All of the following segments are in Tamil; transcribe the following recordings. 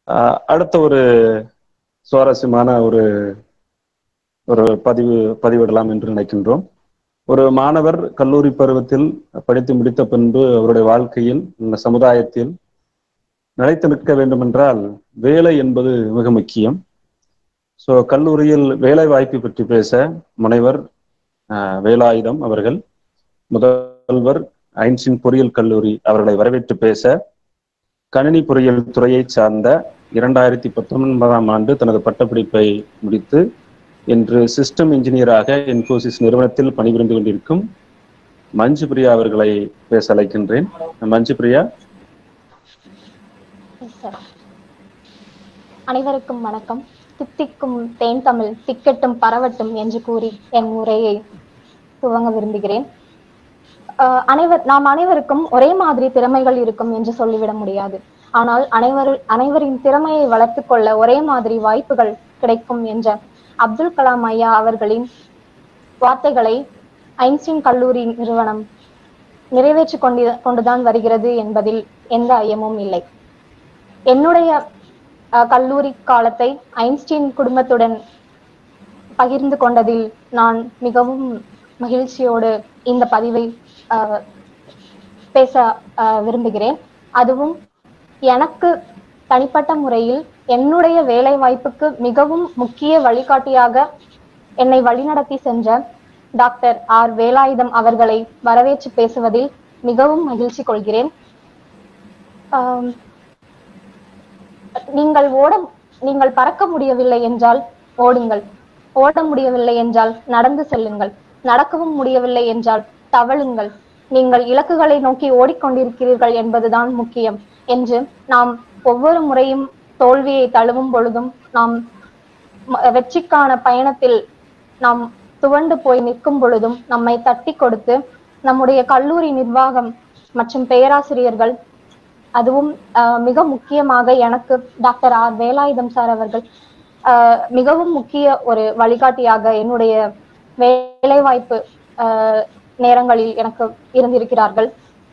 ஆஹ் அடுத்த ஒரு சுவாரஸ்யமான ஒரு ஒரு பதிவு பதிவிடலாம் என்று நினைக்கின்றோம் ஒரு மாணவர் கல்லூரி பருவத்தில் படித்து முடித்த பின்பு அவருடைய வாழ்க்கையில் இந்த சமுதாயத்தில் நிலைத்து நிற்க வேண்டுமென்றால் வேலை என்பது மிக முக்கியம் ஸோ கல்லூரியில் வேலை வாய்ப்பு பற்றி பேச முனைவர் ஆஹ், வேலாயுதம் அவர்கள் முதல்வர் ஐன்ஸ்டீன் பொறியியல் கல்லூரி அவர்களை வரவேற்று பேச கணினி பொறியியல் துறையை சார்ந்த இரண்டாயிரத்தி பத்தொன்பதாம் ஆண்டு தனது பட்டப்படிப்பை முடித்து இன்று சிஸ்டம் இன்ஜினியராக இன்ஃபோசிஸ் நிறுவனத்தில் பணிபுரிந்து கொண்டிருக்கும் மஞ்சு பிரியா அவர்களை பேச அழைக்கின்றேன் மஞ்சு பிரியா சார் அனைவருக்கும் வணக்கம் தித்திக்கும் தேன் தமிழ் திக்கட்டும் பரவட்டும் என்று கூறி என் உரையை துவங்க விரும்புகிறேன் ஆஹ் அனைவர் நாம் அனைவருக்கும் ஒரே மாதிரி திறமைகள் இருக்கும் என்று சொல்லிவிட முடியாது ஆனால் அனைவர் அனைவரின் திறமையை வளர்த்துக் கொள்ள ஒரே மாதிரி வாய்ப்புகள் கிடைக்கும் என்ற அப்துல் கலாம் ஐயா அவர்களின் வார்த்தைகளை ஐன்ஸ்டீன் கல்லூரி நிறுவனம் நிறைவேற்றிக் கொண்டு கொண்டுதான் வருகிறது என்பதில் எந்த ஐயமும் இல்லை என்னுடைய அஹ், கல்லூரி காலத்தை ஐன்ஸ்டீன் குடும்பத்துடன் பகிர்ந்து கொண்டதில் நான் மிகவும் மகிழ்ச்சியோடு இந்த பதிவை அஹ், பேச அஹ், விரும்புகிறேன் அதுவும் எனக்கு தனிப்பட்ட முறையில் என்னுடைய வேலை வாய்ப்புக்கு மிகவும் முக்கிய வழிகாட்டியாக என்னை வழிநடத்தி சென்ற டாக்டர் ஆர் வேலாயுதம் அவர்களை வரவேற்று பேசுவதில் மிகவும் மகிழ்ச்சி கொள்கிறேன் ஆம், நீங்கள் ஓட நீங்கள் பறக்க முடியவில்லை என்றால் ஓடுங்கள் ஓட முடியவில்லை என்றால் நடந்து செல்லுங்கள் நடக்கவும் முடியவில்லை என்றால் தவழுங்கள் நீங்கள் இலக்குகளை நோக்கி ஓடிக்கொண்டிருக்கிறீர்கள் என்பதுதான் முக்கியம் என்று நாம் ஒவ்வொரு முறையும் தோல்வியை தழுவும் பொழுதும் நாம் ம- வெற்றிக்கான பயணத்தில் நாம் துவண்டு போய் நிற்கும் பொழுதும் நம்மை தட்டி கொடுத்து நம்முடைய கல்லூரி நிர்வாகம் மற்றும் பேராசிரியர்கள் அதுவும் ஆஹ், மிக முக்கியமாக எனக்கு டாக்டர் ஆர் வேலாயுதம் சார் அவர்கள் ஆஹ், மிகவும் முக்கிய ஒரு வழிகாட்டியாக என்னுடைய வேலைவாய்ப்பு ஆஹ், நேரங்களில் எனக்கு இருந்திருக்கிறார்கள்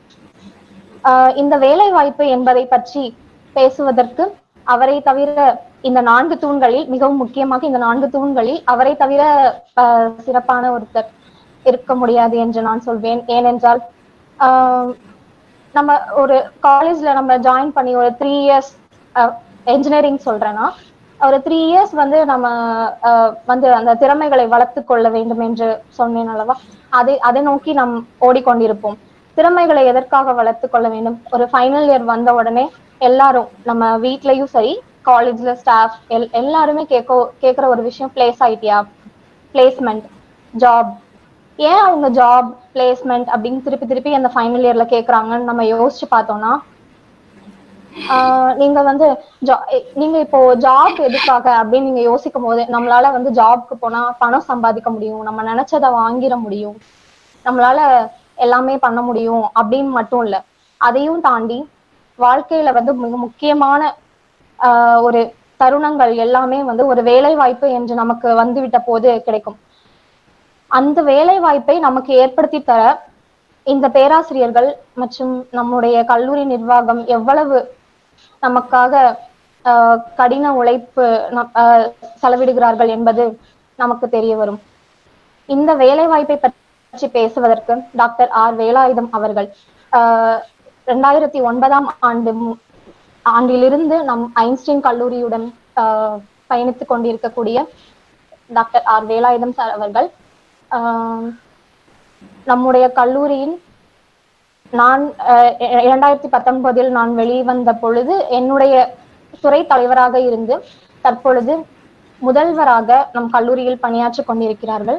ஆஹ், இந்த வேலை வாய்ப்பு என்பதை பற்றி பேசுவதற்கு அவரை தவிர இந்த நான்கு தூண்களில் மிகவும் முக்கியமாக இந்த நான்கு தூண்களில் அவரை தவிர ஆஹ், சிறப்பான ஒருத்தர் இருக்க முடியாது என்று நான் சொல்வேன் ஏனென்றால் ஆஹ், நம்ம ஒரு காலேஜ்ல நம்ம ஜாயின் பண்ணி ஒரு த்ரீ இயர்ஸ் என்ஜினியரிங் சொல்றேன்னா ஒரு த்ரீ இயர்ஸ் வந்து நம்ம அஹ், வந்து அந்த திறமைகளை வளர்த்து கொள்ள வேண்டும் என்று சொன்னேன் அல்லவா அதை அதை நோக்கி நாம் ஓடிக்கொண்டிருப்போம் திறமைகளை எதற்காக வளர்த்து கொள்ள வேண்டும் ஒரு ஃபைனல் இயர் வந்த உடனே எல்லாரும் நம்ம வீட்லயும் சரி காலேஜ்ல ஸ்டாஃப் எல் எல்லாருமே கேட்க கேட்குற ஒரு விஷயம் பிளேஸ் ஆயிட்டியா பிளேஸ்மெண்ட் ஜாப் ஏன் அவங்க ஜாப் பிளேஸ்மெண்ட் அப்படின்னு திருப்பி திருப்பி அந்த ஃபைனல் இயர்ல கேக்குறாங்கன்னு நம்ம யோசிச்சு பார்த்தோம்னா ஆஹ் நீங்க வந்து jo- எ- நீங்க இப்போ ஜாப் எதுக்காக அப்படின்னு நீங்க யோசிக்கும் போது நம்மளால வந்து ஜாப்க்கு போனா பணம் சம்பாதிக்க முடியும் நம்ம நினைச்சதை வாங்கிட முடியும் நம்மளால எல்லாமே பண்ண முடியும் அப்படின்னு மட்டும் இல்ல அதையும் தாண்டி வாழ்க்கையில வந்து மிக முக்கியமான ஆஹ் ஒரு தருணங்கள் எல்லாமே வந்து ஒரு வேலை வாய்ப்பு என்று நமக்கு வந்துவிட்ட போது கிடைக்கும் அந்த வேலை வாய்ப்பை நமக்கு ஏற்படுத்தி தர இந்த பேராசிரியர்கள் மற்றும் நம்முடைய கல்லூரி நிர்வாகம் எவ்வளவு நமக்காக ஆஹ், கடின உழைப்பு நம்- ஆஹ், செலவிடுகிறார்கள் என்பது நமக்கு தெரிய வரும் இந்த வேலை வாய்ப்பை பற்றி பேசுவதற்கு டாக்டர் ஆர் வேலாயுதம் அவர்கள் ஆஹ், ரெண்டாயிரத்தி ஒன்பதாம் ஆண்டு மு- ஆண்டிலிருந்து நம் ஐன்ஸ்டீன் கல்லூரியுடன் ஆஹ், பயணித்துக் கொண்டிருக்கக்கூடிய டாக்டர் ஆர் வேலாயுதம் சார் அவர்கள் ஆஹ், நம்முடைய கல்லூரியின் நான் அஹ், இ- இரண்டாயிரத்தி பத்தொன்பதில் நான் வெளிவந்த பொழுது என்னுடைய துறை தலைவராக இருந்து தற்பொழுது முதல்வராக நம் கல்லூரியில் பணியாற்றிக் கொண்டிருக்கிறார்கள்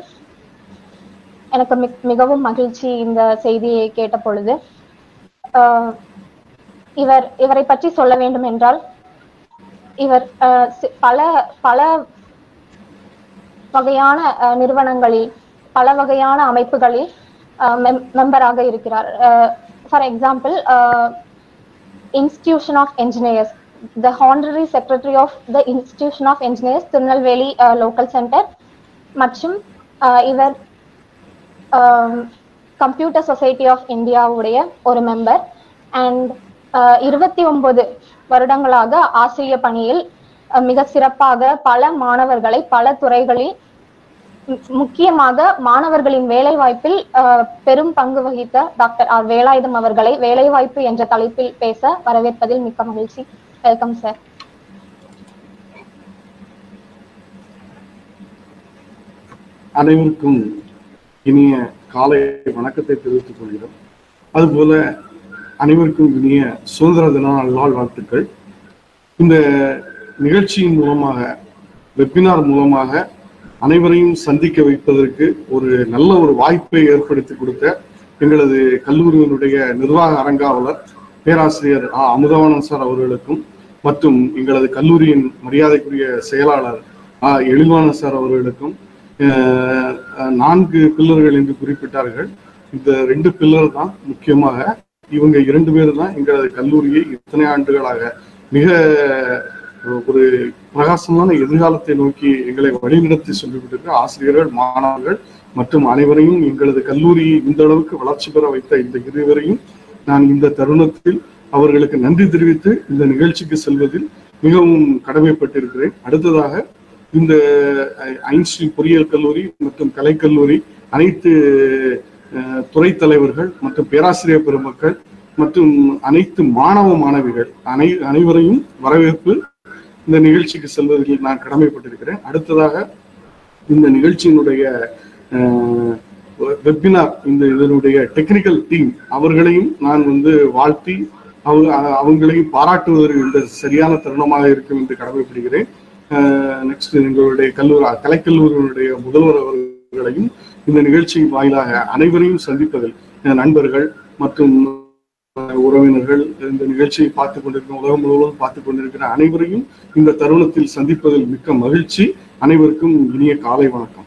எனக்கு மிக்- மிகவும் மகிழ்ச்சி இந்த செய்தியை கேட்ட பொழுது ஆஹ், இவர் இவரை பற்றி சொல்ல வேண்டும் என்றால் இவர் ஆஹ், சி- பல பல வகையான அஹ், நிறுவனங்களில் பல வகையான அமைப்புகளில் மெம்பராக இருக்கிறார் for example institution of engineers the honorary secretary of the institution of engineers Tirunelveli local centre மற்றும் அஹ், இவர் கம்ப்யூட்டர் சொசைட்டி ஆஃப் இந்தியாவுடைய ஒரு மெம்பர் அண்ட் இருபத்தி ஒன்பது வருடங்களாக ஆசிரிய பணியில் அஹ், மிக சிறப்பாக பல மாணவர்களை பல துறைகளில் மு- முக்கியமாக மாணவர்களின் வேலைவாய்ப்பில் அஹ், பெரும் பங்கு வகித்த டாக்டர் ஆர் வேலாயுதம் அவர்களை வேலைவாய்ப்பு என்ற தலைப்பில் பேச வரவேற்பதில் மிக்க மகிழ்ச்சி வெல்கம் சார் அனைவருக்கும் இனிய காலை வணக்கத்தை தெரிவித்துக் கொள்கிறோம் அதுபோல அனைவருக்கும் இனிய சுதந்திர தின நல்வாழ் வாழ்த்துக்கள் இந்த நிகழ்ச்சியின் மூலமாக வெபினார் மூலமாக அனைவரையும் சந்திக்க வைப்பதற்கு ஒரு நல்ல ஒரு வாய்ப்பை ஏற்படுத்தி கொடுத்த எங்களது கல்லூரியினுடைய நிர்வாக அரங்காவலர் பேராசிரியர் ஆ அமுதவானன் சார் அவர்களுக்கும் மற்றும் எங்களது கல்லூரியின் மரியாதைக்குரிய செயலாளர் ஆ எழில்வானன் சார் அவர்களுக்கும் அஹ், அஹ், நான்கு பில்லர்கள் என்று குறிப்பிட்டார்கள் இந்த ரெண்டு பில்லர் தான் முக்கியமாக இவங்க இரண்டு பேர் தான் எங்களது கல்லூரியை இத்தனை ஆண்டுகளாக மிக ஒரு பிரகாசமான எதிர்காலத்தை நோக்கி எங்களை வழிநடத்தி சொல்லிவிட்டிருக்க ஆசிரியர்கள் மாணவர்கள் மற்றும் அனைவரையும் எங்களது கல்லூரியை இந்த அளவுக்கு வளர்ச்சி பெற வைத்த இந்த இருவரையும் நான் இந்த தருணத்தில் அவர்களுக்கு நன்றி தெரிவித்து இந்த நிகழ்ச்சிக்கு செல்வதில் மிகவும் கடமைப்பட்டிருக்கிறேன் அடுத்ததாக இந்த அஹ், ஐன்ஸ்டீன் பொறியியல் கல்லூரி மற்றும் கலைக்கல்லூரி அனைத்து அஹ், துறை தலைவர்கள் மற்றும் பேராசிரியர் பெருமக்கள் மற்றும் அனைத்து மாணவ மாணவிகள் அனை அனைவரையும் வரவேற்பு இந்த நிகழ்ச்சிக்கு செல்வதில் நான் கடமைப்பட்டிருக்கிறேன் அடுத்ததாக இந்த நிகழ்ச்சியினுடைய வெபினார் இந்த இதனுடைய டெக்னிக்கல் டீம் அவர்களையும் நான் வந்து வாழ்த்தி அவங்க அ- அவங்களையும் பாராட்டுவது இந்த சரியான தருணமாக இருக்கும் என்று கடமைப்படுகிறேன் நெக்ஸ்ட் எங்களுடைய கல்லூரி கலைக்கல்லூரியினுடைய முதல்வர் அவர்களையும் இந்த நிகழ்ச்சியின் வாயிலாக அனைவரையும் சந்திப்பதில் என் நண்பர்கள் மற்றும் அஹ், உறவினர்கள் இந்த நிகழ்ச்சியை பார்த்து கொண்டிருக்கிற உலகம் முழுவதும் பார்த்து கொண்டிருக்கிற அனைவரையும் இந்த தருணத்தில் சந்திப்பதில் மிக்க மகிழ்ச்சி அனைவருக்கும் இனிய காலை வணக்கம்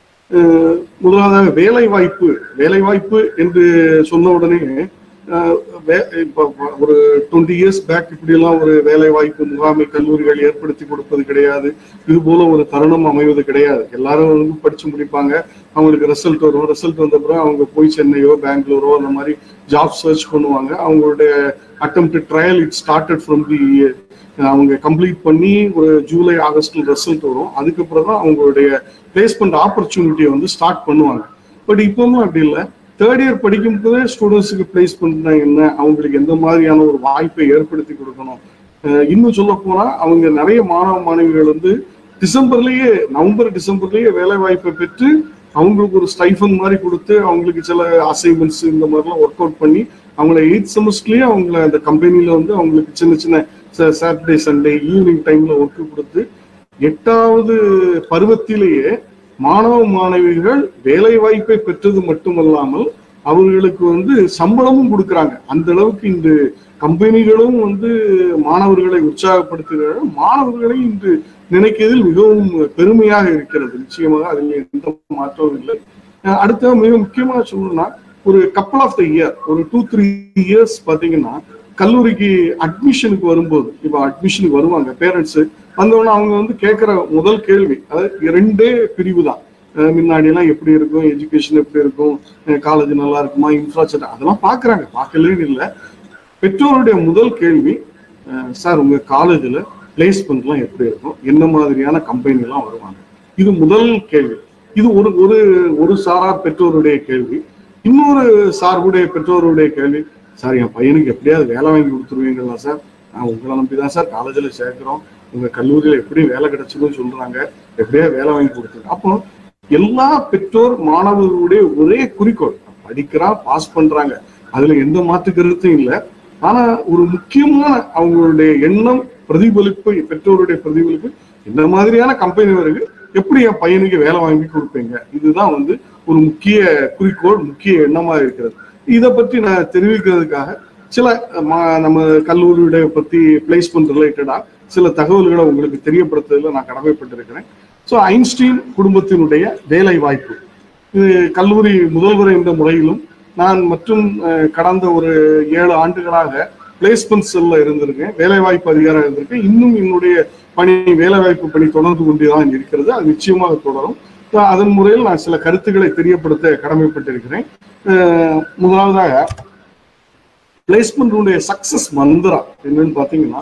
அஹ், முதலாவதாக வேலை வாய்ப்பு வேலை வாய்ப்பு என்று சொன்ன உடனே அஹ், வே- இப்ப ஒரு டுவெண்ட்டி இயர்ஸ் பேக் இப்படியெல்லாம் ஒரு வேலை வாய்ப்பு முகாமை கல்லூரிகள் ஏற்படுத்தி கொடுப்பது கிடையாது இது போல ஒரு தருணம் அமைவது கிடையாது எல்லாரும் வந்து படிச்சு முடிப்பாங்க அவங்களுக்கு ரிசல்ட் வரும் ரிசல்ட் வந்த பிறகு அவங்க போய் சென்னையோ பெங்களூரோ அந்த மாதிரி ஜாப் சர்ச் பண்ணுவாங்க அவங்களுடைய அட்டம் trial it started from the அவங்க கம்ப்ளீட் பண்ணி ஒரு ஜூலை ஆகஸ்ட்ல ரிசல்ட் வரும் அதுக்கப்புறம் தான் அவங்களுடைய பிளேஸ்மெண்ட் ஆப்பர்ச்சுனிட்டியை வந்து ஸ்டார்ட் பண்ணுவாங்க பட் இப்பவும் அப்படி இல்லை தேர்ட் இயர் படிக்கும் போதே ஸ்டூடெண்ட்ஸுக்கு பிளேஸ்மெண்ட்னா என்ன அவங்களுக்கு எந்த மாதிரியான ஒரு வாய்ப்பை ஏற்படுத்தி கொடுக்கணும் அஹ் இன்னும் சொல்ல போனா அவங்க நிறைய மாணவ மாணவிகள் வந்து டிசம்பர்லயே நவம்பர் டிசம்பர்லயே வேலை வாய்ப்பை பெற்று அவங்களுக்கு ஒரு ஸ்டைஃபன் மாதிரி கொடுத்து அவங்களுக்கு சில அசைன்மெண்ட்ஸ் இந்த மாதிரிலாம் ஒர்க் அவுட் பண்ணி அவங்கள எயிட் செமஸ்டர்லயே அவங்கள அந்த கம்பெனில வந்து அவங்களுக்கு சின்ன சின்ன சாட்டர்டே சண்டே ஈவினிங் டைம்ல ஒர்க் கொடுத்து எட்டாவது பருவத்திலேயே மாணவ மாணவிகள் வேலை வாய்ப்பை பெற்றது மட்டுமல்லாமல் அவர்களுக்கு வந்து சம்பளமும் கொடுக்கறாங்க அந்த அளவுக்கு இந்த கம்பெனிகளும் வந்து மாணவர்களை உற்சாகப்படுத்துகிறார்கள் மாணவர்களை இன்று நினைக்கிறதில் மிகவும் பெருமையாக இருக்கிறது நிச்சயமாக அதில் எந்த மாற்றமும் இல்லை அஹ் அடுத்த மிக முக்கியமாக சொல்லணும்னா ஒரு கப்பல் ஆஃப் த இயர் ஒரு டூ த்ரீ இயர்ஸ் பாத்தீங்கன்னா கல்லூரிக்கு அட்மிஷனுக்கு வரும்போது இப்போ அட்மிஷனுக்கு வருவாங்க பேரண்ட்ஸ் வந்தவொடனே அவங்க வந்து கேட்குற முதல் கேள்வி அதாவது ரெண்டே பிரிவு தான் அஹ் முன்னாடி எல்லாம் எப்படி இருக்கும் எஜுகேஷன் எப்படி இருக்கும் காலேஜ் நல்லா இருக்குமா இன்ஃப்ராஸ்ட்ரக்சர் அதெல்லாம் பாக்குறாங்க பார்க்கலன்னு இல்லை பெற்றோருடைய முதல் கேள்வி அஹ் சார் உங்க காலேஜ்ல பிளேஸ்மெண்ட்லாம் எப்படி இருக்கும் என்ன மாதிரியான கம்பெனி எல்லாம் வருவாங்க இது முதல் கேள்வி இது ஒரு ஒரு ஒரு சாரார் பெற்றோருடைய கேள்வி இன்னொரு சார்புடைய பெற்றோருடைய கேள்வி சார் என் பையனுக்கு எப்படியாவது வேலை வாங்கி கொடுத்துருவீங்களா சார் நான் உங்களை நம்பி தான் சார் காலேஜில் சேர்க்கிறோம் உங்க கல்லூரியில எப்படி வேலை கிடைச்சிடும் சொல்றாங்க எப்படியா வேலை வாங்கி கொடுத்துருங்க அப்போ எல்லா பெற்றோர் மாணவர்களுடைய ஒரே குறிக்கோள் படிக்கிறான் பாஸ் பண்றாங்க அதுல எந்த மாற்று கருத்தும் இல்லை ஆனா ஒரு முக்கியமான அவங்களுடைய எண்ணம் பிரதிபலிப்பு பெற்றோருடைய பிரதிபலிப்பு இந்த மாதிரியான கம்பெனி வருது எப்படி என் பையனுக்கு வேலை வாங்கி கொடுப்பீங்க இதுதான் வந்து ஒரு முக்கிய குறிக்கோள் முக்கிய எண்ணமா இருக்கிறது இதை பற்றி நான் தெரிவிக்கிறதுக்காக சில மா- நம்ம கல்லூரியுடைய பத்தி பிளேஸ்மெண்ட் ரிலேட்டடா சில தகவல்களை உங்களுக்கு தெரியப்படுத்துறதுல நான் கடமைப்பட்டிருக்கிறேன் ஸோ ஐன்ஸ்டீன் குடும்பத்தினுடைய வேலை வாய்ப்பு இது கல்லூரி முதல்வர் என்ற முறையிலும் நான் மற்றும் அஹ், கடந்த ஒரு ஏழு ஆண்டுகளாக பிளேஸ்மெண்ட் செல்ல இருந்திருக்கேன் வேலை வாய்ப்பு அதிகாரம் இருந்திருக்கேன் இன்னும் என்னுடைய பணி வேலை வாய்ப்பு பணி தொடர்ந்து கொண்டுதான் இருக்கிறது அது நிச்சயமாக தொடரும் So, அதன் முறையில் நான் சில கருத்துக்களை தெரியப்படுத்த கடமைப்பட்டிருக்கிறேன் அஹ், முதலாவதாக பிளேஸ்மெண்ட்டுடைய சக்சஸ் மந்திரம் என்னன்னு பார்த்தீங்கன்னா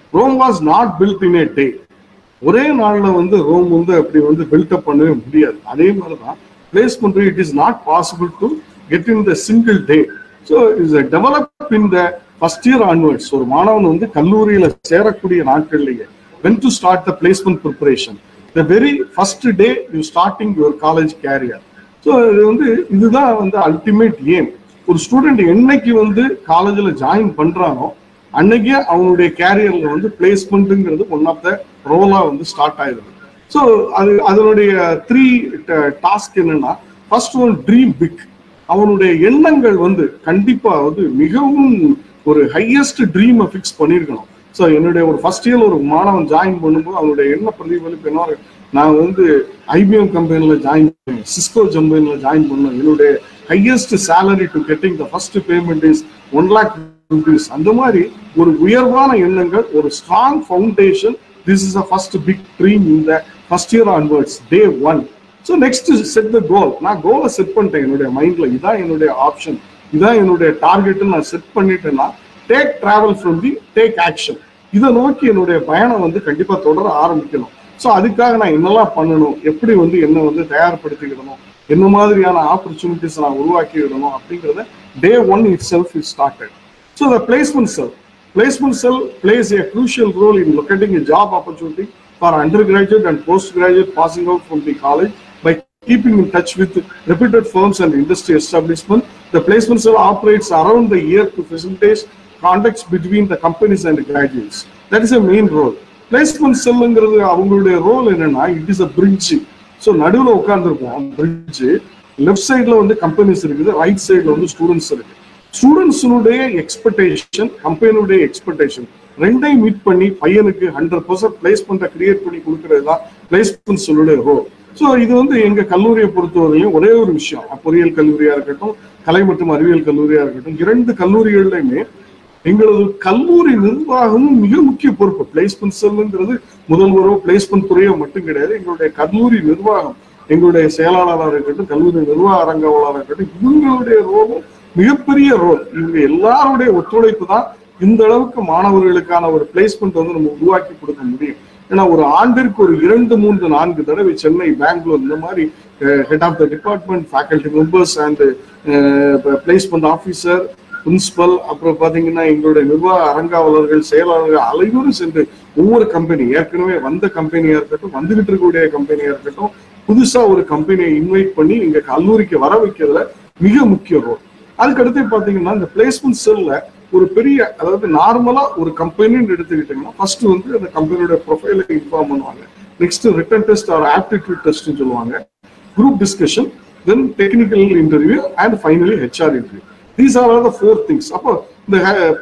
Rome was not built in a day ஒரே நாள்ல வந்து ரோம் வந்து அப்படி வந்து பில்டப் பண்ணவே முடியாது அதே மாதிரிதான் placement it is not possible to get in the single day so is develop in the first year onwards ஒரு மாணவன் வந்து கல்லூரியில சேரக்கூடிய நாட்கள்லயே when to start the placement preparation the very first day you starting your college career so இது வந்து இதுதான் வந்து அல்டிமேட் ஏம் ஒரு ஸ்டூடெண்ட் என்னைக்கு வந்து காலேஜில் ஜாயின் பண்றானோ அன்னைக்கே அவனுடைய கேரியர்ல வந்து பிளேஸ்மெண்ட்டுங்கிறது ஒன் ஆஃப் த ரோலா வந்து ஸ்டார்ட் ஆயிருது ஸோ அது அதனுடைய த்ரீ டாஸ்க் என்னன்னா ஃபர்ஸ்ட் ஒன் ட்ரீம் பிக் அவனுடைய எண்ணங்கள் வந்து கண்டிப்பா வந்து மிகவும் ஒரு ஹையஸ்ட் ட்ரீமை ஃபிக்ஸ் பண்ணியிருக்கணும் ஸோ என்னுடைய ஒரு ஃபர்ஸ்ட் இயர் ஒரு மாணவன் ஜாயின் பண்ணும்போது அவனுடைய என்ன பிரதிபலிப்பு என்ன நான் வந்து ஐபிஎம் கம்பெனியில் ஜாயின் பண்ணேன் சிஸ்கோ கம்பெனியில் ஜாயின் பண்ணேன் என்னுடைய highest salary to getting the first payment is one lakh rupees அந்த மாதிரி ஒரு உயர்வான எண்ணங்கள் ஒரு strong foundation this is a first big dream இந்த first year onwards day one so next set the goal நான் கோலை செட் பண்ணிட்டேன் என்னுடைய மைண்ட்ல இதான் என்னுடைய ஆப்ஷன் இதான் என்னுடைய டார்கெட் நான் செட் பண்ணிட்டேன்னா take travel from the take action இதை நோக்கி என்னுடைய பயணம் வந்து கண்டிப்பா தொடர ஆரம்பிக்கணும் ஸோ அதுக்காக நான் என்னெல்லாம் பண்ணணும் எப்படி வந்து என்ன வந்து தயார்படுத்திக்கிடணும் என்ன மாதிரியான ஆப்பர்ச்சுனிட்டிஸ் நான் உருவாக்கிவிடணும் அப்படிங்கிறத day one itself is started so the placement cell placement cell place a crucial role in locating a job opportunity for undergraduate and postgraduate passing out from the college by keeping in touch with reputed firms and industry establishment. The placement cell operates around the year to facilitate contacts between the companies and graduates. That is a main role. Placement செல்லுங்கிறது அவங்களுடைய ரோல் என்னன்னா it is a bridge so நடுவில் உட்காந்துருப்போம் பிரிட்ஜ் லெஃப்ட் சைட்ல வந்து கம்பெனிஸ் இருக்குது ரைட் சைட்ல வந்து ஸ்டூடெண்ட்ஸ் இருக்கு ஸ்டூடெண்ட்ஸினுடைய எக்ஸ்பெக்டேஷன் கம்பெனியுடைய எக்ஸ்பெக்டேஷன் ரெண்டையும் மீட் பண்ணி பையனுக்கு ஹண்ட்ரட் பர்சன்ட் பிளேஸ்மெண்ட்டை கிரியேட் பண்ணி கொடுக்கறது தான் பிளேஸ்மெண்ட் சொல்லுடைய ரோல் ஸோ இது வந்து எங்க கல்லூரியை பொறுத்தவரையும் ஒரே ஒரு விஷயம் பொறியியல் கல்லூரியா இருக்கட்டும் கலை மற்றும் அறிவியல் கல்லூரியா இருக்கட்டும் இரண்டு கல்லூரிகள்லையுமே எங்களது கல்லூரி நிர்வாகமும் மிக முக்கிய பொறுப்பு பிளேஸ்மெண்ட் செல்லுங்கிறது முதல்வரோ பிளேஸ்மெண்ட் துறையோ மட்டும் கிடையாது எங்களுடைய கல்லூரி நிர்வாகம் எங்களுடைய செயலாளராக இருக்கட்டும் கல்லூரி நிர்வாக அரங்காவலராக இருக்கட்டும் இவங்களுடைய ரோலும் மிகப்பெரிய ரோல் இவங்க எல்லாருடைய ஒத்துழைப்பு தான் இந்த அளவுக்கு மாணவர்களுக்கான ஒரு பிளேஸ்மெண்ட் வந்து நம்ம உருவாக்கி கொடுக்க முடியும் ஏன்னா ஒரு ஆண்டிற்கு ஒரு இரண்டு மூன்று நான்கு தடவை சென்னை பெங்களூர் இந்த மாதிரி head of the department faculty members and placement officer principal அப்புறம் பாத்தீங்கன்னா எங்களுடைய நிர்வாக அரங்காவலர்கள் செயலாளர்கள் அனைவரும் சென்று ஒவ்வொரு கம்பெனி ஏற்கனவே வந்த கம்பெனியா இருக்கட்டும் வந்துகிட்டு இருக்கக்கூடிய கம்பெனியா இருக்கட்டும் புதுசா ஒரு கம்பெனியை இன்வைட் பண்ணி எங்க கல்லூரிக்கு வர வைக்கிறதுல மிக முக்கிய ரோல் அதுக்கடுத்து பாத்தீங்கன்னா இந்த பிளேஸ்மெண்ட் செல்ல ஒரு பெரிய அதாவது நார்மலா ஒரு கம்பெனின்னு எடுத்துக்கிட்டீங்கன்னா ஃபர்ஸ்ட் வந்து அந்த கம்பெனியோட ப்ரொஃபைலை இன்ஃபார்ம் பண்ணுவாங்க next written test or aptitude டெஸ்ட்னு சொல்லுவாங்க group discussion then technical interview and finally HR interview these are are the four things அப்போ இந்த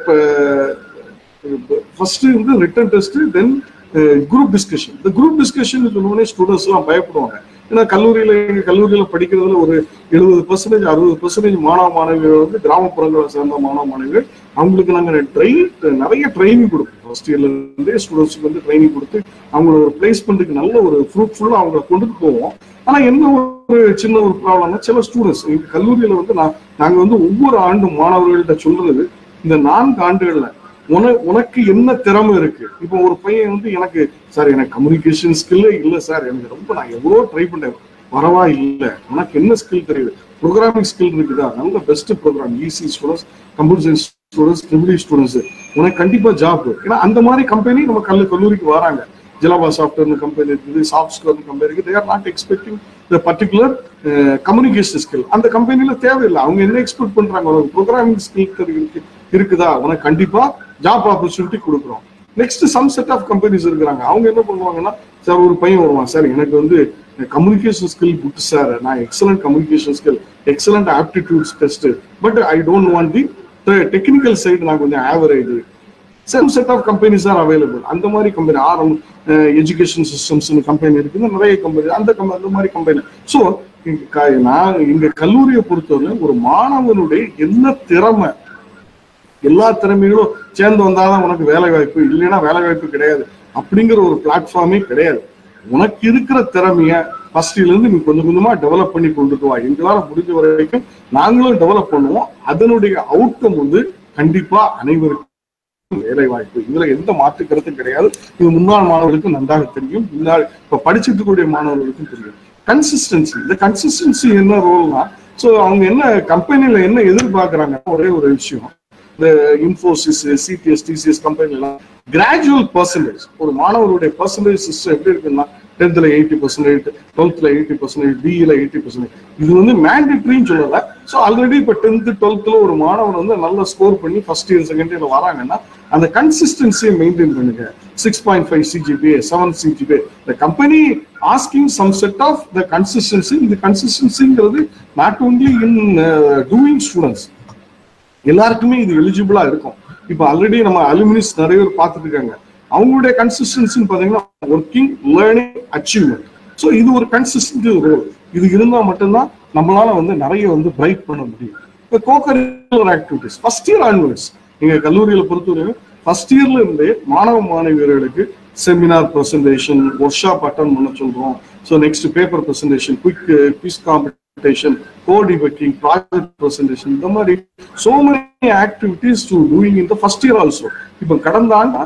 ஃபர்ஸ்ட் வந்து written test then group discussion இந்த குரூப் டிஸ்கஷன் சொன்னோடனே ஸ்டூடெண்ட்ஸ் எல்லாம் பயப்படுவாங்க ஏன்னா கல்லூரியில எங்க கல்லூரியில படிக்கிறதுல ஒரு எழுபது பர்சன்டேஜ் அறுபது பர்சன்டேஜ் மாணவ மாணவிகள் வந்து கிராமப்புறங்களை சேர்ந்த மாணவ மாணவிகள் அவங்களுக்கு நாங்க ட்ரெயின் நிறைய ட்ரைனிங் கொடுப்போம் ஃபர்ஸ்ட் இயர்ல இருந்தே ஸ்டூடெண்ட்ஸ்க்கு வந்து ட்ரைனிங் கொடுத்து அவங்களோட ஒரு பிளேஸ்மெண்ட்டுக்கு நல்ல ஒரு ஃப்ரூட்ஃபுல்லா அவங்களை கொண்டுட்டு போவோம் ஆனா என்ன ஒரு சின்ன ஒரு ப்ராப்ளம்னா சில ஸ்டூடெண்ட்ஸ் எங்க கல்லூரியில வந்து நான் நாங்க வந்து ஒவ்வொரு ஆண்டும் மாணவர்கள்ட்ட சொல்றது இந்த நான்கு ஆண்டுகள்ல உன உனக்கு என்ன திறமை இருக்கு இப்போ ஒரு பையன் வந்து எனக்கு சார் எனக்கு கம்யூனிகேஷன் ஸ்கில்லே இல்லை சார் எனக்கு ரொம்ப நான் எவ்வளோ ட்ரை பண்ணேன் வரவா இல்லை உனக்கு என்ன ஸ்கில் தெரியுது ப்ரோக்ராமிங் ஸ்கில் இருக்குதா நல்ல best program easy students computer science students triple students உனக்கு கண்டிப்பா ஜாப் ஏன்னா அந்த மாதிரி கம்பெனி நம்ம கல்லு கல்லூரிக்கு வராங்க ஜிலாபா சாஃப்ட்வேர்னு கம்பெனி இருக்குது சாஃப்ட் ஸ்கோர்னு கம்பெனி இருக்குது they are not expecting the particular communication skill அந்த கம்பெனில தேவையில்லை அவங்க என்ன எக்ஸ்பெக்ட் பண்றாங்க உனக்கு ப்ரோக்ராமிங் ஸ்கில் இருக்கு இருக்குதா உனக்கு கண்டிப்பா ஜாப் ஆப்பர்ச்சுனிட்டி கொடுக்குறோம் next some set of companies இருக்கிறாங்க அவங்க என்ன பண்ணுவாங்கன்னா சார் ஒரு பையன் வருவான் சார் எனக்கு வந்து கம்யூனிகேஷன் ஸ்கில் குட் சார் நான் excellent communication skill excellent aptitudes test but I don't want the technical side நான் கொஞ்சம் average some set of companies are available அந்த மாதிரி கம்பெனி ஆரம் எஜுகேஷன் சிஸ்டம்ஸ் கம்பெனி இருக்குது நிறைய கம்பெனி அந்த கம்பெனி அந்த மாதிரி கம்பெனி ஸோ நான் எங்க கல்லூரியை பொறுத்தவரை ஒரு மாணவனுடைய என்ன திறமை எல்லா திறமைகளும் சேர்ந்து வந்தாதான் உனக்கு வேலை வாய்ப்பு இல்லைன்னா வேலை வாய்ப்பு கிடையாது அப்படிங்கிற ஒரு பிளாட்ஃபார்மே கிடையாது உனக்கு இருக்கிற திறமைய ஃபர்ஸ்ட்ல இருந்து நீ கொஞ்சம் கொஞ்சமா டெவலப் பண்ணி கொண்டுட்டு வா எங்களால முடிஞ்ச வரைக்கும் நாங்களும் டெவலப் பண்ணுவோம் அதனுடைய அவுட்கம் வந்து கண்டிப்பா அனைவருக்கும் வேலை வாய்ப்பு இதுல எந்த மாற்று கருத்தும் கிடையாது இது முன்னாள் மாணவர்களுக்கு நன்றாக தெரியும் முன்னாள் இப்ப படிச்சுட்டு இருக்கக்கூடிய மாணவர்களுக்கும் தெரியும் கன்சிஸ்டன்சி இந்த கன்சிஸ்டன்சி என்ன ரோல்னா ஸோ அவங்க என்ன கம்பெனில என்ன எதிர்பார்க்கறாங்க ஒரே ஒரு விஷயம் இந்த இன்ஃபோசிஸ் சிடிஎஸ் டிசிஎஸ் கம்பெனி எல்லாம் கிராஜுவல் பர்சன்டேஜ் ஒரு மாணவருடைய பர்சன்டேஜ் சிஸ்டம் எப்படி இருக்குன்னா டென்த்ல எயிட்டி பர்சன்டேஜ் டுவெல்த்ல எயிட்டி பர்சன்டேஜ் பிஇல எயிட்டி பர்சன்டேஜ் இது வந்து மேண்டேட்ரின்னு சொல்லல ஸோ ஆல்ரெடி இப்போ டென்த் டுவெல்த்ல ஒரு மாணவன் வந்து நல்ல ஸ்கோர் பண்ணி ஃபர்ஸ்ட் இயர் செகண்ட் இயர்ல வராங்கன்னா அந்த கன்சிஸ்டன்சியை மெயின்டைன் பண்ணுங்க six point five CGPA seven CGPA the company asking some set of the consistency இந்த கன்சிஸ்டன்சிங்கிறது not only in doing students எல்லாருக்குமே இது எலிஜிபிளா இருக்கும் இப்போ ஆல்ரெடி நம்ம அலுமினிஸ் நிறைய பேர் பார்த்துட்டு இருக்காங்க அவங்களுடைய கன்சிஸ்டன்சின்னு பாத்தீங்கன்னா ஒர்க்கிங் லேர்னிங் அச்சீவ்மெண்ட் ஸோ இது ஒரு கன்சிஸ்டன்ட் ரோல் இது இருந்தா மட்டும்தான் நம்மளால வந்து நிறைய வந்து பிரைட் பண்ண முடியும் இப்போ cocurricular activities first year onwards நீங்க கல்லூரியில பொறுத்தவரைக்கும் ஃபர்ஸ்ட் இயர்ல இருந்தே மாணவ மாணவியர்களுக்கு seminar presentation workshop attend பண்ண சொல்றோம் so next paper presentation quick quiz competition code debugging project presentation இந்த மாதிரி so many activities to doing in the first year also இப்போ கடந்த ஆண்டு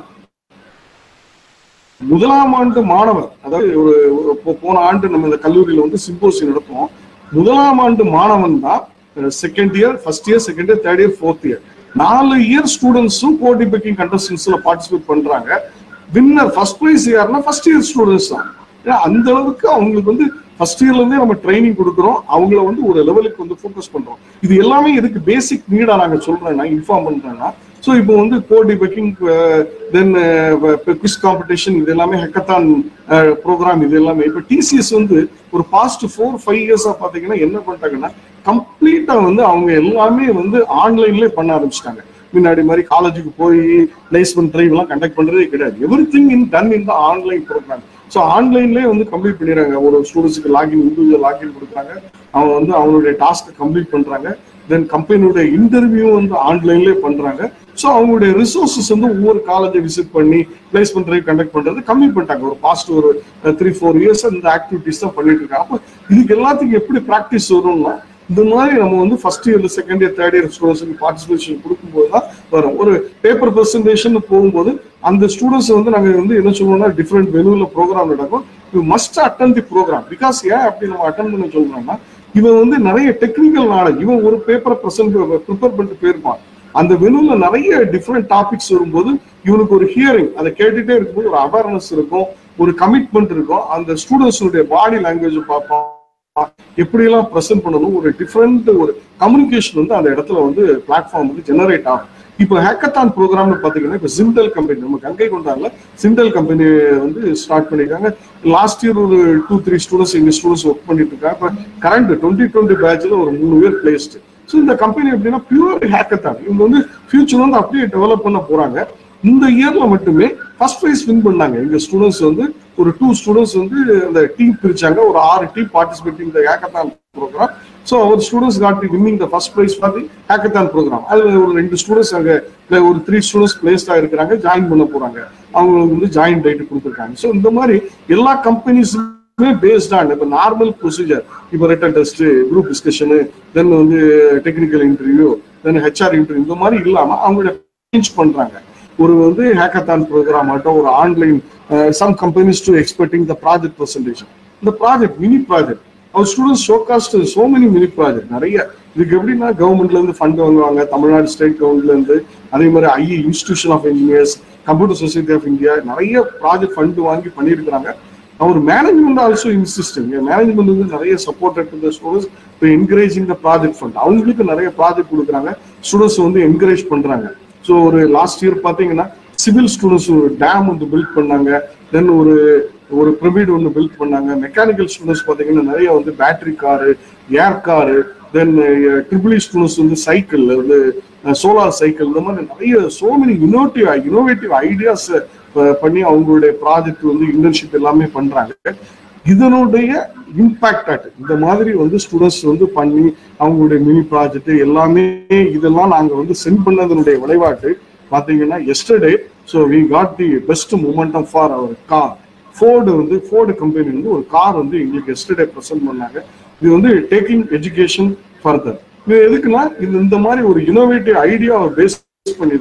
முதலாம் ஆண்டு மாணவர் அதாவது ஒரு ஒரு போ- போன ஆண்டு நம்ம இந்த கல்லூரியில வந்து சிம்போசி நடத்துவோம் முதலாம் ஆண்டு மாணவன் தான் second year first year second year third year fourth year நாலு இயர் ஸ்டூடெண்ட்ஸும் கோடி பேக்கிங் கண்டஸ்டன்ஸ்ல பார்ட்டிசிபேட் பண்றாங்க வின்னர் ஃபர்ஸ்ட் ப்ரைஸ் யாருன்னா ஃபர்ஸ்ட் இயர் ஸ்டூடெண்ட்ஸ் தான் ஏன்னா அந்த அளவுக்கு அவங்களுக்கு வந்து ஃபர்ஸ்ட் இயர்ல இருந்தே நம்ம ட்ரைனிங் கொடுக்குறோம் அவங்கள வந்து ஒரு லெவலுக்கு வந்து ஃபோக்கஸ் பண்றோம் இது எல்லாமே எதுக்கு பேசிக் நீடா நாங்க சொல்றேன்னா இன்ஃபார்ம் பண்றேன்னா ஸோ இப்போ வந்து கோடி பேக்கிங் தென் குவிஸ் காம்படிஷன் இது எல்லாமே ஹெக்கத்தான் ப்ரோக்ராம் இது எல்லாமே இப்போ டிசிஎஸ் வந்து ஒரு பாஸ்ட் ஃபோர் ஃபைவ் இயர்ஸா பாத்தீங்கன்னா என்ன பண்ணிட்டாங்கன்னா கம்ப்ளீட்டா வந்து அவங்க எல்லாமே வந்து ஆன்லைன்லேயே பண்ண ஆரம்பிச்சிட்டாங்க முன்னாடி மாதிரி காலேஜுக்கு போய் பிளேஸ்மெண்ட் ட்ரைவ் எல்லாம் கண்டக்ட் பண்றதே கிடையாது everything in done in the online programme so ஆன்லைன்லேயே வந்து கம்ப்ளீட் பண்ணிடுறாங்க ஒரு ஸ்டூடெண்ட்ஸுக்கு லாகின் இண்டிவிஜுவல் லாகின் கொடுக்குறாங்க அவங்க வந்து அவங்களுடைய டாஸ்க்கை கம்ப்ளீட் பண்றாங்க தென் கம்பெனியோட இன்டர்வியூ வந்து ஆன்லைன்லேயே பண்றாங்க ஸோ அவங்களுடைய ரிசோர்சஸ் வந்து ஒவ்வொரு காலேஜை விசிட் பண்ணி பிளேஸ்மெண்ட் ட்ரைவ் கண்டக்ட் பண்றது கம்மி பண்ணிட்டாங்க ஒரு பாஸ்ட் ஒரு த்ரீ ஃபோர் இயர்ஸ் இந்த ஆக்டிவிட்டிஸ் தான் பண்ணிட்டு இருக்காங்க அப்போ இதுக்கு எல்லாத்துக்கும் எப்படி ப்ராக்டிஸ் வரும்னா இந்த மாதிரி நம்ம வந்து ஃபர்ஸ்ட் இயர்ல செகண்ட் இயர் தேர்ட் இயர் ஸ்டூடெண்ட்ஸுக்கு பார்ட்டிசிபேஷன் கொடுக்கும்போது தான் வரும் ஒரு பேப்பர் ப்ரெசன்டேஷன் போகும்போது அந்த ஸ்டூடெண்ட்ஸ் வந்து நாங்க வந்து என்ன சொல்லுவோம்னா டிஃப்ரெண்ட் வெனுவில் ப்ரோக்ராம் நடக்கும் you must attend the programme because ஏன் அப்படி நம்ம அட்டன் பண்ண சொல்றோம்னா இவன் வந்து நிறைய டெக்னிக்கல் நாலேஜ் இவன் ஒரு பேப்பரை ப்ரெசென்ட் ப்ரிப்பேர் பண்ணிட்டு போயிருப்பான் அந்த வெனுல நிறைய டிஃப்ரெண்ட் டாபிக்ஸ் வரும்போது இவனுக்கு ஒரு ஹியரிங் அதை கேட்டுட்டே இருக்கும்போது ஒரு அவேர்னஸ் இருக்கும் ஒரு கமிட்மெண்ட் இருக்கும் அந்த ஸ்டூடெண்ட்ஸுடைய பாடி லாங்குவேஜ் பார்ப்பான் எப்படி எல்லாம் ப்ரெசென்ட் பண்ணணும் ஒரு டிஃப்ரெண்ட் ஒரு கம்யூனிகேஷன் வந்து அந்த இடத்துல வந்து பிளாட்ஃபார்ம் வந்து ஜெனரேட் ஆகும் இப்போ ஹேக்கத்தான் ப்ரோக்ராம்னு பாத்தீங்கன்னா இப்போ சிண்டல் கம்பெனி நம்ம கங்கை கொண்டாடல சிண்டல் கம்பெனி வந்து ஸ்டார்ட் பண்ணிருக்காங்க லாஸ்ட் இயர் ஒரு டூ த்ரீ ஸ்டூடெண்ட்ஸ் எங்க ஸ்டூடெண்ட்ஸ் ஒர்க் பண்ணிட்டு இருக்காங்க இப்போ கரண்ட் டுவெண்ட்டி டுவெண்ட்டி பேட்ச்ல ஒரு மூணு பேர் பிளேஸ்டு ஸோ இந்த கம்பெனி எப்படின்னா பியூர் ஹேக்கத்தான் இவங்க வந்து ஃபியூச்சர் வந்து அப்படியே டெவலப் பண்ண போறாங்க இந்த இயர்ல மட்டுமே ஃபர்ஸ்ட் ப்ரைஸ் வின் பண்ணாங்க எங்க ஸ்டூடெண்ட்ஸ் வந்து ஒரு டூ ஸ்டூடெண்ட்ஸ் வந்து அந்த டீம் பிரிச்சாங்க ஒரு ஆறு டீம் பார்ட்டிசிபேட் இந்த hackathon programme so our students got winning the first prize for the hackathon programme அது ஒரு ரெண்டு ஸ்டூடெண்ட்ஸ் அங்கே ஒரு த்ரீ ஸ்டூடெண்ட்ஸ் பிளேஸ்டா இருக்கிறாங்க ஜாயின் பண்ண போறாங்க அவங்களுக்கு வந்து ஜாயின் டேட் கொடுத்துருக்காங்க ஸோ இந்த மாதிரி எல்லா கம்பெனிஸுமே பேஸ்ட் ஆன் இப்போ நார்மல் ப்ரொசீஜர் இப்போ written test group discussion then வந்து technical interview then HR interview இந்த மாதிரி இல்லாம அவங்களோட சேஞ்ச் பண்றாங்க ஒரு வந்து ஹேக்கத்தான் ப்ரோக்ராம் ஆகட்டும் ஒரு online some companies to expecting the project presentation இந்த project mini project our students showcased so many mini project நிறைய இதுக்கு எப்படின்னா கவர்மெண்ட்ல இருந்து ஃபண்ட் வாங்குவாங்க தமிழ்நாடு ஸ்டேட் கவர்மெண்ட்ல இருந்து அதே மாதிரி IE institution of engineers computer society of India நிறைய ப்ராஜெக்ட் ஃபண்ட் வாங்கி பண்ணியிருக்கிறாங்க our management also insisting management வந்து நிறைய சப்போர்ட் டு த ஸ்டூடெண்ட்ஸ் இப்போ என்கரேஜிங் த ப்ராஜெக்ட் ஃபண்ட் அவங்களுக்கு நிறைய ப்ராஜெக்ட் கொடுக்குறாங்க ஸ்டூடெண்ட்ஸ் வந்து என்கரேஜ் பண்றாங்க ஸோ ஒரு லாஸ்ட் இயர் பார்த்தீங்கன்னா சிவில் ஸ்டூடெண்ட்ஸ் ஒரு டேம் வந்து பில்ட் பண்ணாங்க தென் ஒரு ஒரு பிரமிட் ஒன்று பில்ட் பண்ணாங்க மெக்கானிக்கல் ஸ்டூடெண்ட்ஸ் பார்த்தீங்கன்னா நிறைய வந்து battery car air car then triple students வந்து சைக்கிள் வந்து சோலார் சைக்கிள் இந்த மாதிரி நிறைய so many innovative innovative ideas பண்ணி அவங்களுடைய ப்ராஜெக்ட் வந்து இன்டர்ன்ஷிப் எல்லாமே பண்றாங்க இதனுடைய இம்பாக்ட் ஆட் இந்த மாதிரி வந்து ஸ்டூடெண்ட்ஸ் வந்து பண்ணி அவங்களுடைய மினி ப்ராஜெக்ட் எல்லாமே இதெல்லாம் நாங்க வந்து சென்ட் பண்ணதனுடைய விளைவாட்டு பாத்தீங்கன்னா yesterday so we got the best momentum for our car Ford வந்து ஃபோர்டு கம்பெனி வந்து ஒரு கார் வந்து எங்களுக்கு எஸ்டர்டே ப்ரெசென்ட் பண்ணாங்க இது வந்து டேக்கிங் எஜுகேஷன் ஃபர்தர் இது எதுக்குன்னா இது இந்த மாதிரி ஒரு இனோவேட்டிவ் ஐடியாவை பேஸ் பண்ணி தான்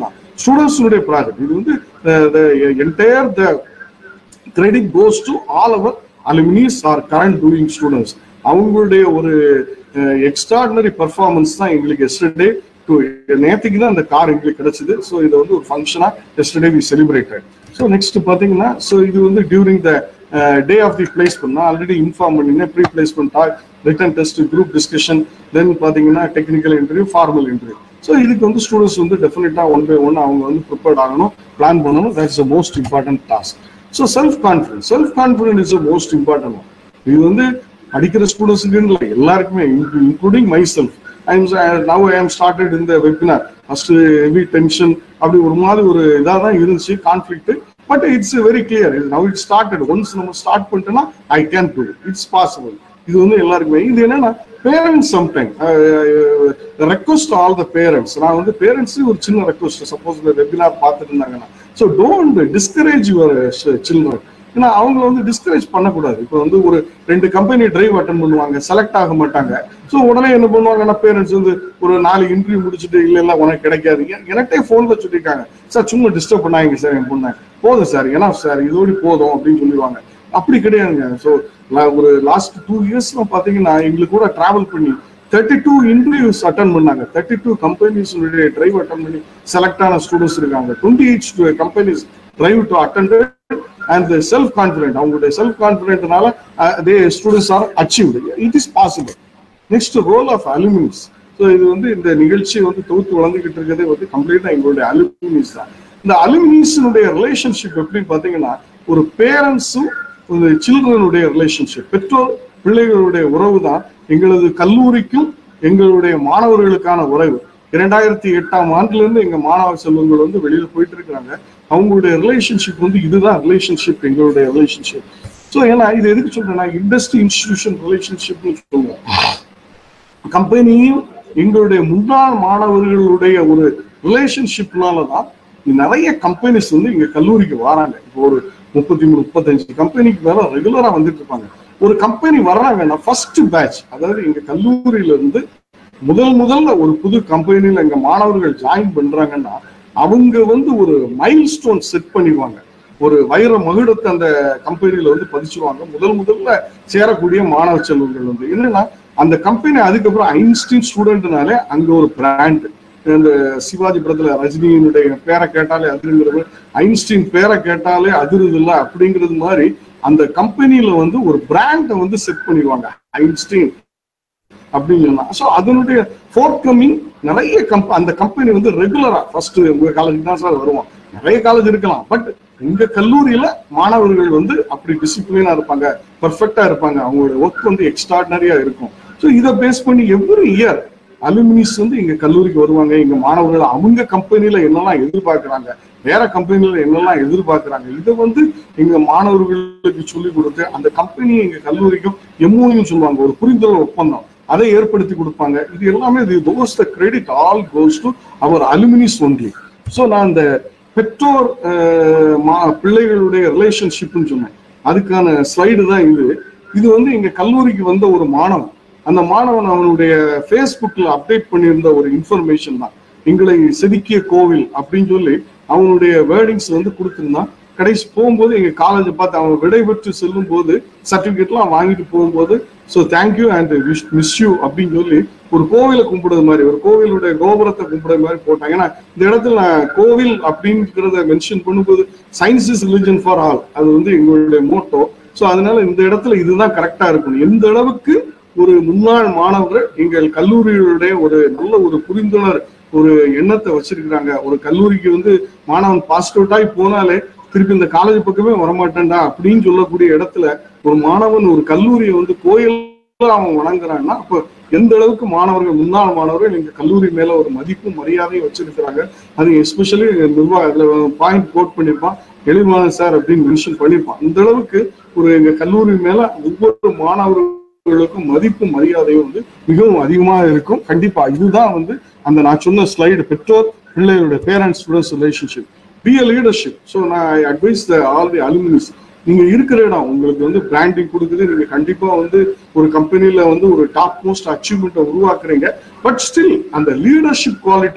ஸ்டூடெண்ட்ஸுடைய ப்ராஜெக்ட் இது வந்து entire the credit goes to all our alumnis or current doing students அவங்களுடைய ஒரு எக்ஸ்ட்ராடினரி பர்ஃபார்மன்ஸ் தான் எங்களுக்கு எஸ்டர்டே டு நேற்றுக்கு தான் அந்த கார் எங்களுக்கு கிடைச்சது ஸோ இதை வந்து ஒரு ஃபங்க்ஷனா yesterday we celebrated so next பார்த்தீங்கன்னா ஸோ இது வந்து during the day of the placement நான் ஆல்ரெடி இன்ஃபார்ம் பண்ணிருந்தேன் pre placement talk written test group discussion then பார்த்தீங்கன்னா technical interview formal interview so இதுக்கு வந்து ஸ்டூடெண்ட்ஸ் வந்து டெஃபினட்டா ஒன் பை ஒன் அவங்க வந்து ப்ரிப்பேர்ட் ஆகணும் பிளான் பண்ணணும் that's the most important task so self confidence self confidence is most important இது வந்து படிக்கிற ஸ்டூடெண்ட்ஸுக்கு இல்லை எல்லாருக்குமே including myself I am now I am started இந்த வெபினார் ஃபர்ஸ்ட் ஹெவி டென்ஷன் அப்படி ஒரு மாதிரி ஒரு இதாக தான் இருந்துச்சு conflict but it's very clear now it started once நம்ம ஸ்டார்ட் பண்ணிட்டோம்னா I can do it's possible இது வந்து எல்லாருக்குமே இது என்னன்னா parents sometime request all the parents நான் வந்து பேரண்ட்ஸ் ஒரு சின்ன ரெக்வஸ்ட் சப்போஸ் இந்த வெபினார் பார்த்துட்டு இருந்தாங்கன்னா so don't discourage your children ஏன்னா அவங்க வந்து டிஸ்கரேஜ் பண்ணக்கூடாது இப்போ வந்து ஒரு ரெண்டு கம்பெனி டிரைவ் அட்டன் பண்ணுவாங்க செலக்ட் ஆக மாட்டாங்க ஸோ உடனே என்ன பண்ணுவாங்கன்னா பேரண்ட்ஸ் வந்து ஒரு நாலு இன்டர்வியூ முடிச்சுட்டு இல்ல இல்ல உனக்கு கிடைக்காது எனக்கே போன்ல சொல்லியிருக்காங்க சார் சும்மா டிஸ்டர்ப் பண்ணாங்க சார் என் பொண்ணை போதும் சார் ஏன்னா சார் இதோடு போதும் அப்படின்னு சொல்லிடுவாங்க அப்படி கிடையாதுங்க ஸோ ஒரு லாஸ்ட் டூ இயர்ஸ்ல பாத்தீங்கன்னா எங்களுக்கு கூட டிராவல் பண்ணி தேர்ட்டி டூ இன்டர்வியூஸ் அட்டன் பண்ணாங்க thirty two companies drive attend பண்ணி செலக்ட் ஆன ஸ்டூடெண்ட்ஸ் இருக்காங்க twenty eight companies drive to attend and self confident அவங்களுடைய செல்ஃப் கான்பிடென்ட்னால they students are achieved it is possible next role of alumnis so இது வந்து இந்த நிகழ்ச்சி வந்து தொகுத்து வளர்ந்துகிட்டு இருக்கிறதே வந்து கம்ப்ளீட்டா எங்களுடைய அலுமினிஸ் தான் இந்த அலுமினிஸினுடைய ரிலேஷன்ஷிப் எப்படின்னு பாத்தீங்கன்னா ஒரு பேரண்ட்ஸும் ஒரு சில்ட்ரனுடைய ரிலேஷன்ஷிப் பெற்றோர் பிள்ளைகளுடைய உறவு தான் எங்களது கல்லூரிக்கும் எங்களுடைய மாணவர்களுக்கான உறவு இரண்டாயிரத்தி எட்டாம் ஆண்டுல இருந்து எங்க மாணவ செல்வங்கள் வந்து வெளியில போயிட்டு இருக்கிறாங்க அவங்களுடைய ரிலேஷன்ஷிப் வந்து இதுதான் ரிலேஷன்ஷிப் எங்களுடைய ரிலேஷன்ஷிப் ஸோ ஏன்னா இது எதுக்கு சொல்றேன்னா இண்டஸ்ட்ரி இன்ஸ்டிடியூஷன் ரிலேஷன்ஷிப்னு சொல்லுவோம் கம்பெனியும் எங்களுடைய முன்னாள் மாணவர்களுடைய ஒரு ரிலேஷன்ஷிப்னால தான் நிறைய கம்பெனிஸ் வந்து இங்க கல்லூரிக்கு வராங்க இப்போ ஒரு முப்பத்தி மூணு முப்பத்தஞ்சு கம்பெனிக்கு மேல ரெகுலரா வந்துட்டு இருப்பாங்க ஒரு கம்பெனி வர்றாங்கன்னா ஃபர்ஸ்ட் பேட்ச் அதாவது எங்க கல்லூரியில இருந்து முதல் முதல்ல ஒரு புது கம்பெனில எங்க மாணவர்கள் ஜாயின் பண்றாங்கன்னா அவங்க வந்து ஒரு மைல் ஸ்டோன் செட் பண்ணிடுவாங்க ஒரு வைர மகுடத்தை அந்த கம்பெனில வந்து பதிச்சுவாங்க முதல் முதல்ல சேரக்கூடிய மாணவ செல்வங்கள் வந்து என்னன்னா அந்த கம்பெனி அதுக்கப்புறம் ஐன்ஸ்டீன் ஸ்டூடெண்ட்னாலே அங்க ஒரு பிராண்ட் இந்த சிவாஜி படத்துல ரஜினியினுடைய பேரை கேட்டாலே அதிருங்கிறது ஐன்ஸ்டீன் பேரை கேட்டாலே அதிருது இல்ல அப்படிங்கிறது மாதிரி அந்த கம்பெனில வந்து ஒரு பிராண்டை வந்து செட் பண்ணிடுவாங்க ஐன்ஸ்டீன் அப்படின்னு சொன்னா ஸோ அதனுடைய ஃபோர்த் கம்மிங் நிறைய கம்ப அந்த கம்பெனி வந்து ரெகுலரா ஃபர்ஸ்ட் உங்க காலேஜ் தான் சார் வருவோம் நிறைய காலேஜ் இருக்கலாம் பட் எங்க கல்லூரியில மாணவர்கள் வந்து அப்படி டிசிப்ளினா இருப்பாங்க பர்ஃபெக்டா இருப்பாங்க அவங்களோட ஒர்க் வந்து எக்ஸ்ட்ராடினரியா இருக்கும் ஸோ இதை பேஸ் பண்ணி எவ்ரி இயர் அலுமினிஸ் வந்து எங்க கல்லூரிக்கு வருவாங்க எங்க மாணவர்கள் அவங்க கம்பெனில என்னெல்லாம் எதிர்பார்க்கறாங்க வேற கம்பெனில என்னெல்லாம் எதிர்பார்க்கறாங்க இதை வந்து எங்க மாணவர்களுக்கு சொல்லி கொடுத்து அந்த கம்பெனி எங்க கல்லூரிக்கும் எம்ஓயும் சொல்லுவாங்க ஒரு புரிந்துணர்வு ஒப்பந்தம் அதை ஏற்படுத்தி கொடுப்பாங்க இது எல்லாமே இது those the credit all goes to our alumnis only so நான் இந்த பெற்றோர் பிள்ளைகளுடைய ரிலேஷன்ஷிப்னு சொன்னேன் அதுக்கான ஸ்லைடு தான் இது இது வந்து எங்க கல்லூரிக்கு வந்த ஒரு மாணவன் அந்த மாணவன் அவனுடைய ஃபேஸ்புக்ல அப்டேட் பண்ணியிருந்த ஒரு இன்ஃபர்மேஷன் தான் எங்களை செதுக்கிய கோவில் அப்படின்னு சொல்லி அவனுடைய வேர்டிங்ஸ் வந்து கொடுத்திருந்தான் கடைசி போகும்போது எங்க காலேஜ் பார்த்து அவன் விடைபெற்று செல்லும் போது சர்டிபிகேட்லாம் வாங்கிட்டு போகும்போது so thank you and wish miss you அப்படின்னு சொல்லி ஒரு கோவிலை கும்பிடுறது மாதிரி ஒரு கோவிலுடைய கோபுரத்தை கும்பிடுற மாதிரி போட்டாங்க ஏன்னா இந்த இடத்துல நான் கோவில் அப்படிங்கிறத மென்ஷன் பண்ணும்போது science is religion for all அது வந்து எங்களுடைய மோட்டோ ஸோ அதனால இந்த இடத்துல இதுதான் கரெக்டா இருக்கணும் எந்த அளவுக்கு ஒரு முன்னாள் மாணவர்கள் எங்கள் கல்லூரிகளுடைய ஒரு நல்ல ஒரு புரிந்துணர் ஒரு எண்ணத்தை வச்சிருக்கிறாங்க ஒரு கல்லூரிக்கு வந்து மாணவன் பாஸ் அவுட் ஆகி போனாலே திருப்பி இந்த காலேஜ் பக்கமே வரமாட்டேன்டா அப்படின்னு சொல்லக்கூடிய இடத்துல ஒரு மாணவன் ஒரு கல்லூரியை வந்து கோயில் அவன் வணங்குறான்னா அப்ப எந்த அளவுக்கு மாணவர்கள் முன்னாள் மாணவர்கள் எங்க கல்லூரி மேல ஒரு மதிப்பும் மரியாதையும் வச்சிருக்கிறாங்க அது எஸ்பெஷலி நிர்வாக அதுல பாயிண்ட் கோட் பண்ணிருப்பான் எளிமான சார் அப்படின்னு மென்ஷன் பண்ணிருப்பான் இந்த அளவுக்கு ஒரு எங்க கல்லூரி மேல ஒவ்வொரு மாணவர்களுக்கும் மதிப்பும் மரியாதையும் வந்து மிகவும் அதிகமாக இருக்கும் கண்டிப்பா இதுதான் வந்து அந்த நான் சொன்ன ஸ்லைடு பெற்றோர் பிள்ளைகளுடைய parents students relationship be a leadership so நான் advise the all the alumnis நீங்க இருக்கிற இடம் உங்களுக்கு வந்து பிராண்டிங் கொடுக்குது நீங்க கண்டிப்பா வந்து ஒரு கம்பெனில வந்து ஒரு டாப் மோஸ்ட் அச்சீவ்மெண்ட்டை உருவாக்குறீங்க பட் ஸ்டில் அந்த லீடர்ஷிப் குவாலிட்டி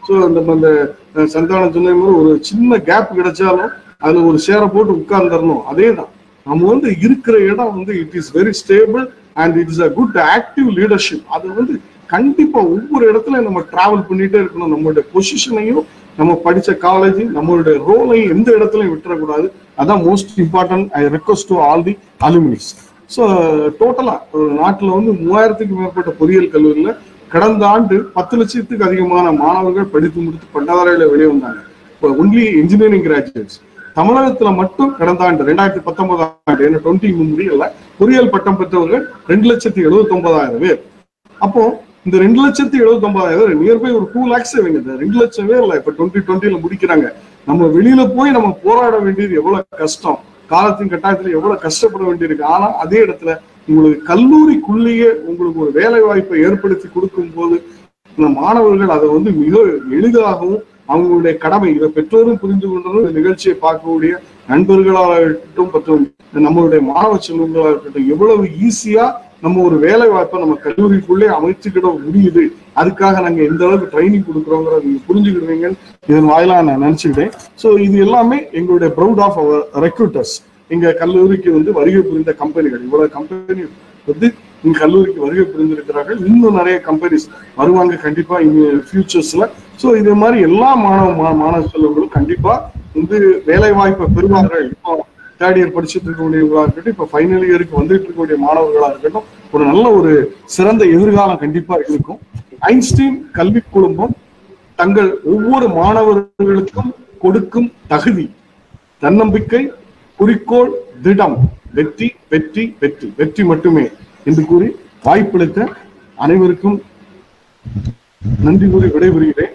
ஸோ அந்த அந்த அஹ், சந்தானம் சொன்ன மாதிரி ஒரு சின்ன கேப் கிடைச்சாலும் அதுல ஒரு சேரை போட்டு உட்கார்ந்துடணும் அதே தான் நம்ம வந்து இருக்கிற இடம் வந்து it is very stable and it is a good active leadership அது வந்து கண்டிப்பா ஒவ்வொரு இடத்துல நம்ம டிராவல் பண்ணிட்டே இருக்கணும் நம்மளுடைய பொசிஷனையும் நம்ம படிச்ச காலேஜ் நம்மளுடைய ரோலையும் எந்த இடத்துலையும் விட்டுறக்கூடாது அதான் most important I request to all the alumnis so டோட்டலா ஒரு நாட்டுல வந்து மூவாயிரத்துக்கு மேற்பட்ட பொறியியல் கல்லூரியில கடந்த ஆண்டு பத்து லட்சத்துக்கு அதிகமான மாணவர்கள் படித்து முடித்து பட்டதாரியில வெளியே வந்தாங்க இப்போ ஒன்லி இன்ஜினியரிங் கிராஜுவேட்ஸ் தமிழகத்துல மட்டும் கடந்த ஆண்டு ரெண்டாயிரத்தி பத்தொன்பதாம் ஆண்டு என்ன டுவெண்ட்டி முடியல பொறியியல் பட்டம் பெற்றவர்கள் ரெண்டு லட்சத்தி எழுபத்தி ஒன்பதாயிரம் பேர் அப்போ இந்த ரெண்டு லட்சத்தி எழுபத்தி ஒன்பதாயிரம் பேர் நியர்பை ஒரு டூ லேக்ஸ் இவங்க இந்த ரெண்டு லட்சம் பேர் இல்ல இப்ப டுவெண்ட்டி டுவெண்ட்டில முடிக்கிறாங்க நம்ம வெளியில போய் நம்ம போராட வேண்டியது எவ்வளவு கஷ்டம் காலத்தின் கட்டாயத்துல எவ்வளவு கஷ்டப்பட வேண்டியிருக்கு ஆனா அதே இடத்துல உங்களுக்கு கல்லூரிக்குள்ளேயே உங்களுக்கு ஒரு வேலை வாய்ப்பை ஏற்படுத்தி கொடுக்கும் போது இந்த மாணவர்கள் அதை வந்து மிக எளிதாகவும் அவங்களுடைய கடமை இதை பெற்றோரும் புரிந்து கொண்டதும் இந்த நிகழ்ச்சியை பார்க்கக்கூடிய நண்பர்களாக இருக்கட்டும் மற்றும் நம்மளுடைய மாணவ செல்வங்களாக இருக்கட்டும் எவ்வளவு ஈஸியா நம்ம ஒரு வேலை வாய்ப்பை நம்ம கல்லூரிக்குள்ளே அமைச்சுக்கிட முடியுது அதுக்காக நாங்க எந்த அளவுக்கு ட்ரைனிங் கொடுக்குறோங்கிறத நீங்க புரிஞ்சுக்கிடுவீங்கன்னு இதன் வாயிலா நான் நினைச்சுக்கிட்டேன் ஸோ இது எல்லாமே எங்களுடைய ப்ரௌட் ஆஃப் அவர் ரெக்ரூட்டர்ஸ் எங்க கல்லூரிக்கு வந்து வருகை புரிந்த கம்பெனிகள் இவ்வளவு கம்பெனி வந்து இங்க கல்லூரிக்கு வருகை புரிந்திருக்கிறார்கள் இன்னும் நிறைய கம்பெனிஸ் வருவாங்க கண்டிப்பா இங்க ஃபியூச்சர்ஸ்ல ஸோ இதே மாதிரி எல்லா மாணவ மா- மாணவ செல்வங்களும் கண்டிப்பா வந்து வேலை வாய்ப்பை பெறுவார்கள் இப்போ தேர்ட் இயர் படிச்சுட்டு இருக்கக்கூடியவங்களா இருக்கட்டும் இப்போ ஃபைனல் இயருக்கு வந்துட்டு இருக்கக்கூடிய மாணவர்களா இருக்கட்டும் ஒரு நல்ல ஒரு சிறந்த எதிர்காலம் கண்டிப்பா இருக்கும் ஐன்ஸ்டீன் கல்வி குழுமம் தங்கள் ஒவ்வொரு மாணவர்களுக்கும் கொடுக்கும் தகுதி தன்னம்பிக்கை குறிக்கோள் திடம் வெற்றி வெற்றி வெற்றி வெற்றி மட்டுமே என்று கூறி வாய்ப்பளித்த அனைவருக்கும் நன்றி கூறி விடைபெறுகிறேன்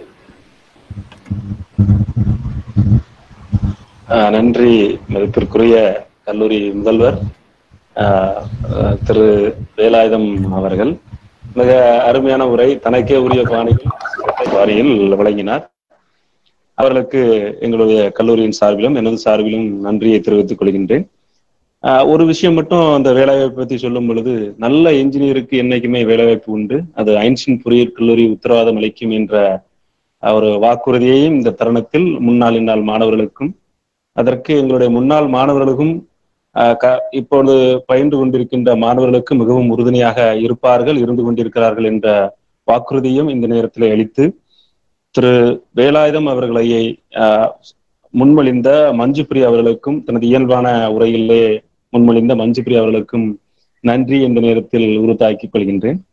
ஆஹ் நன்றி மதிப்பிற்குரிய கல்லூரி முதல்வர் ஆஹ் ஆஹ் திரு வேலாயுதம் அவர்கள் மிக அருமையான உரை தனக்கே உரிய பாணியில் பாணியில் வழங்கினார் அவர்களுக்கு எங்களுடைய கல்லூரியின் சார்பிலும் எனது சார்பிலும் நன்றியை தெரிவித்துக் கொள்கின்றேன் ஆஹ் ஒரு விஷயம் மட்டும் அந்த வேலைவாய்ப்பு பத்தி சொல்லும் பொழுது நல்ல என்ஜினியருக்கு என்னைக்குமே வேலைவாய்ப்பு உண்டு அது ஐன்ஸ்டீன் பொறியியல் கல்லூரி உத்தரவாதம் அளிக்கும் என்ற ஆஹ் ஒரு வாக்குறுதியையும் இந்த தருணத்தில் முன்னாள் இந்நாள் மாணவர்களுக்கும் அதற்கு எங்களுடைய முன்னாள் மாணவர்களுக்கும் ஆஹ் க- இப்பொழுது பயின்று கொண்டிருக்கின்ற மாணவர்களுக்கு மிகவும் உறுதுணையாக இருப்பார்கள் இருந்து கொண்டிருக்கிறார்கள் என்ற வாக்குறுதியும் இந்த நேரத்தில் அளித்து திரு வேலாயுதம் அவர்களை ஆஹ், முன்மொழிந்த மஞ்சுபிரி அவர்களுக்கும் தனது இயல்பான உரையிலே முன்மொழிந்த மஞ்சுபிரி அவர்களுக்கும் நன்றி இந்த நேரத்தில் உறுத்தாக்கிக் கொள்கின்றேன்